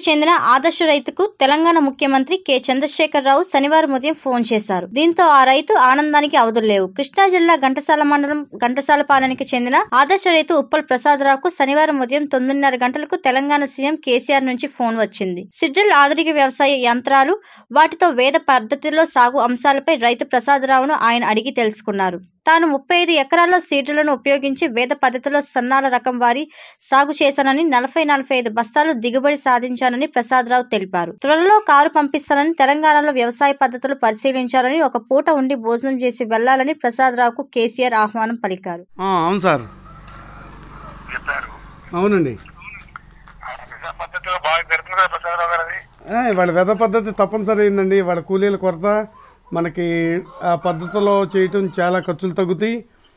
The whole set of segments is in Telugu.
చెందిన ఆదర్శ రైతుకు తెలంగాణ ముఖ్యమంత్రి కె చంద్రశేఖరరావు శనివారం ఉదయం ఫోన్ చేశారు దీంతో ఆ రైతు ఆనందానికి అవధులు లేవు కృష్ణా జిల్లా ఘంటసాల మండలం ఘంటసాలపాలెనికి చెందిన ఆదర్శ రైతు ఉప్పల్ ప్రసాదరావుకు శనివారం ఉదయం తొమ్మిదిన్నర గంటలకు తెలంగాణ సీఎం కేసీఆర్ నుంచి ఫోన్ వచ్చింది సిడ్రల్ ఆధునిక వ్యవసాయ యంత్రాలు వాటితో వేద పద్ధతిలో సాగు అంశాలపై రైతు ప్రసాదరావును ఆయన అడిగి తెలుసుకున్నారు తాను ముప్పై ఐదు ఎకరాల్లో సీడ్లను ఉపయోగించి వేద పద్ధతిలో సన్నాల రకం వారి సాగు చేశానని నలభై నలభై ఐదు బస్తాలు దిగుబడి సాధించానని ప్రసాదరావు తెలిపారు త్వరలో కారు పంపిస్తానని తెలంగాణలో వ్యవసాయ పద్ధతులు పరిశీలించాలని ఒక పూట ఉండి భోజనం చేసి వెళ్లాలని ప్రసాదరావుకు కేసీఆర్ ఆహ్వానం పలికారు ఆ, అవును సార్ చెప్పారు అవునండి ఆ నిజాం పద్ధతిలో బాగా జరుగుతుంది కదా ప్రసాదరావు గారు అది ఏ, వాళ్ళ వెద పద్ధతి తప్పనిసరి అయిందండి వాళ్ళ కూలీల కొరత మనకి ఆ పద్ధతిలో చేయటం చాలా ఖర్చులు తగ్గుతాయి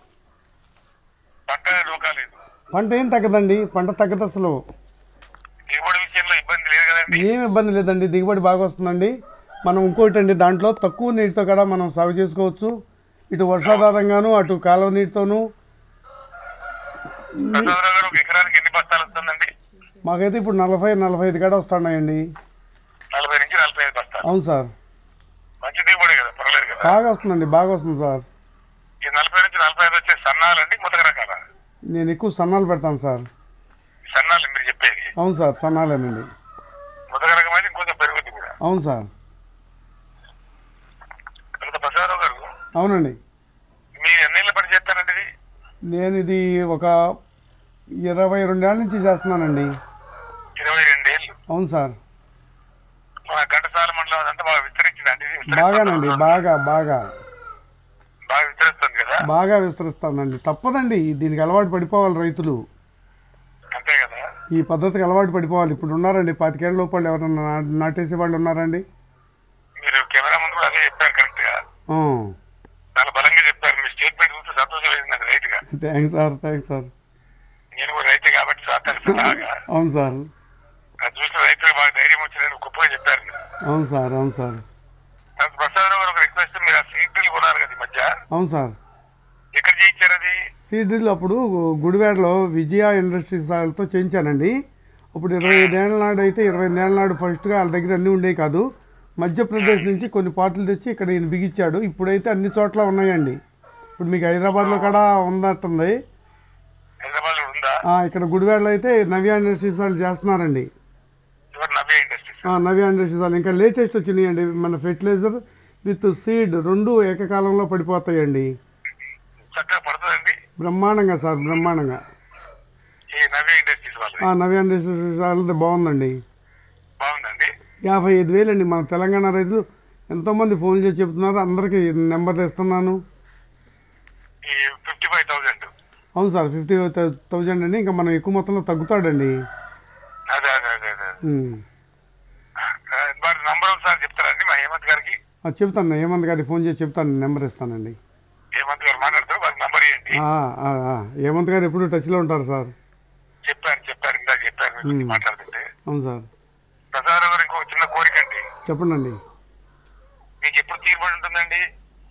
పంట రోగాలేదు పంట ఏం తగ్గదండి పంట తగ్గదు అసలు దిగుబడి విషయంలో ఇబ్బంది లేదు కదండి ఏం ఇబ్బంది లేదండి దిగుబడి బాగా వస్తుందండి మనం ఇంకోటి అండి దాంట్లో తక్కువ నీటితో కూడా మనం సాగు చేసుకోవచ్చు ఇటు వర్షాధారంగాను అటు కాలువ నీటితోనూ ప్రసాదరావు గారు ఒక ఎకరానికి ఎన్ని బస్తాలు వస్తుందండి మాకైతే ఇప్పుడు నలభై నలభై ఐదు కాడ వస్తున్నాయండి నలభై నుంచి నలభై ఐదు బస్తాలు అవును సార్ మంచి దిగుబడి కదా పర్వాలేదు కదా బాగా వస్తుందండి బాగా వస్తుంది సార్ ఈ నలభై నుంచి నలభై ఐదు వచ్చే సన్నాలండి ముతక రకాల నేను ఎక్కువ సన్నాలు పెడతాను సార్ సన్నాలు మీరు చెప్పేది అవును సార్ సన్నాలేనండి ముతక రకం అయితే ఇంకొంచెం పెరుగుద్ది కూడా అవును సార్ తర్వాత ప్రసాదరావు గారు అవునండి మీరు ఎన్నేళ్ళ పని చేస్తారండి ఇది నేను ఇది ఒక ఇరవై రెండేళ్ల నుంచి చేస్తున్నానండి ఇరవై రెండేళ్ళు అవును సార్ మన ఘంటసాల మండలం అదంతా బాగా విస్తరించిందండి ఇది విస్తరిస్తుంది. బాగానండి బాగా బాగా బాగా విస్తరిస్తుంది కదా బాగా విస్తరిస్తానండి తప్పదండి దీనికి అలవాటు పడిపోవాలి రైతులు అంతే కదా ఈ పద్ధతికి అలవాటు పడిపోవాలి ఇప్పుడు ఉన్నారండి పాతికేళ్ల లోపల ఎవరన్నా నా- నాటేసే వాళ్ళు ఉన్నారండి మీరు కెమెరా ముందు కూడా అదే చెప్పారు కరెక్ట్ గా ఆ. చాలా బలంగా చెప్పారు మీ స్టేట్మెంట్ చూస్తే సంతోషం లేదు నాకు రైట్ గా థ్యాంక్స్ సార్ థ్యాంక్స్ సార్ నేను కూడా రైతే కాబట్టి సార్ తెలుసు బాగా అవును సార్ అది చూసిన రైతులకు బాగా ధైర్యం వచ్చిందని గొప్పగా చెప్పారు మీరు అవును సార్ అవును సార్ తర్వాత ప్రసాదరావు గారు ఒక రిక్వెస్ట్ మీరు ఆ సీట్ డ్రిల్ కొన్నారు కదా ఈ మధ్య అవును సార్ ఎక్కడ చేయించారు అది సీడ్రిల్ అప్పుడు గుడివాడలో విజయ ఇండస్ట్రీస్ వాళ్ళతో చేయించానండి ఇప్పుడు ఇరవై ఐదేళ్ల నాడు అయితే ఇరవై ఐదేళ్ల నాడు ఫస్ట్గా వాళ్ళ దగ్గర అన్నీ ఉండేవి కాదు మధ్యప్రదేశ్ నుంచి కొన్ని పాటలు తెచ్చి ఇక్కడ ఈయన బిగించాడు ఇప్పుడైతే అన్ని చోట్ల ఉన్నాయండి ఇప్పుడు మీకు హైదరాబాద్లో కూడా ఉన్నట్టుంది హైదరాబాద్ లో ఉందా ఆ, ఇక్కడ గుడివాడలో అయితే నవ్య ఇండస్ట్రీస్ వాళ్ళు చేస్తున్నారండి ఎవరు నవ్య ఇండస్ట్రీస్ ఆ, నవ్య ఇండస్ట్రీస్ వాళ్ళు ఇంకా లేటెస్ట్ వచ్చినాయండి మన ఫెర్టిలైజర్ విత్ సీడ్ రెండు ఏకకాలంలో పడిపోతాయండి చక్కగా పడుతుందండి బ్రహ్మాండంగా సార్ బ్రహ్మాండంగా ఈ నవ్య ఇండస్ట్రీస్ వాళ్ళు ఆ, నవ్య ఇండస్ట్రీస్ వాళ్ళది బాగుందండి బాగుందండి యాభై ఐదు వేలండి మన తెలంగాణ రైతులు ఎంతోమంది ఫోన్ చేసి చెప్తున్నారు అందరికీ నెంబర్లు ఇస్తున్నాను ఈ ఫిఫ్టీ ఫైవ్ థౌసండ్ అవును సార్ ఫిఫ్టీ థౌజండ్ అండి ఇంకా మనం ఎక్కువ మొత్తంలో తగ్గుతాడండి అదే అదే అదే అదే ఉమ్. ఆ, వారి నంబర్ ఒకసారి చెప్తారండి మా హేమంత్ గారికి ఆ, చెప్తాను హేమంత్ గారికి ఫోన్ చేసి చెప్తాను నెంబర్ ఇస్తానండి హేమంత్ గారు మాట్లాడతారు వారికి నంబర్ ఇవ్వండి ఆ, ఆ, ఆ. హేమంత్ గారు ఎప్పుడు టచ్లో ఉంటారు సార్ చెప్పారు చెప్పారు ఇందాక చెప్పారు మీ గురించి మ్మ్. మాట్లాడుతుంటే అవును సార్ ప్రసాదరావు గారు ఇంకొక చిన్న కోరిక అండి చెప్పండి అండి మీకు ఎప్పుడు తీరుబడి ఉంటుందండి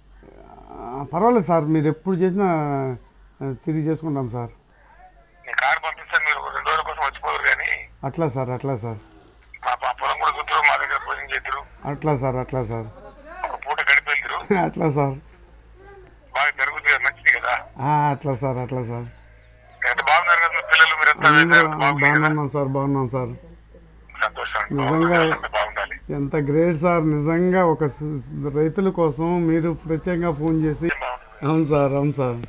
ఆ, పర్వాలేదు సార్ మీరు ఎప్పుడు చేసినా ఆ, తిరిగి చేసుకుంటాం సార్ నేను కారు పంపిస్తాను మీరు ఒక రెండు రోజుల కోసం వచ్చిపోరు కానీ అట్లా సార్ అట్లా సార్ మా మా పొలం కూడా కూతురు మా దగ్గర భోజనం చేద్దరు అట్లా సార్ అట్లా సార్ ఒక పూట గడిపెళ్తారు అట్లా సార్ బాగా జరుగుతుంది కదా, మంచిది కదా ఆ, అట్లా సార్ అట్లా సార్ ఎంత బాగున్నారు కదా మీ పిల్లలు మీరు ఎంత అందరూ బాగుంది కదా బాగున్నాం సార్ బాగున్నాం సార్ సంతోషం నిజంగా అంతా బాగుండాలి ఎంత గ్రేట్ సార్ నిజంగా ఒక స్- రైతుల కోసం మీరు ప్రత్యేకంగా ఫోన్ చేసి బాగుంది. అవును సార్ అవును సార్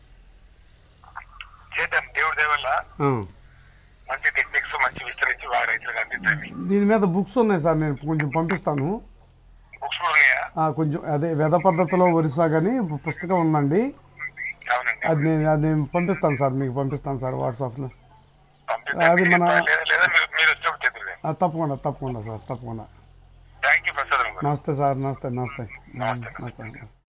చేద్దాం దేవుడి దేవల్ల ఆ. మంచి టెక్నిక్స్ మంచి విస్తరించి బాగా రైతులకు అందించండి దీని మీద బుక్స్ ఉన్నాయి సార్ నేను కొంచెం పంపిస్తాను బుక్స్ కూడా ఉన్నాయా ఆ, కొంచెం అదే వెద పద్ధతిలో ఒరిస్సా కానీ పుస్తకం ఉందండి అవునండి అది నేను అది నేను పంపిస్తాను సార్ మీకు పంపిస్తాను సార్ వాట్సాప్లో పంపిద్దాం. అది మన- లేదా లేదా మీరు మీరు వచ్చినప్పుడు చేద్దరు ఆ, తప్పకుండా తప్పకుండా సార్ తప్పకుండా థ్యాంక్ యూ ప్రసాద్ గారు నమస్తే సార్ నమస్తే నమస్తే నమస్తే. నమస్తే నమస్తే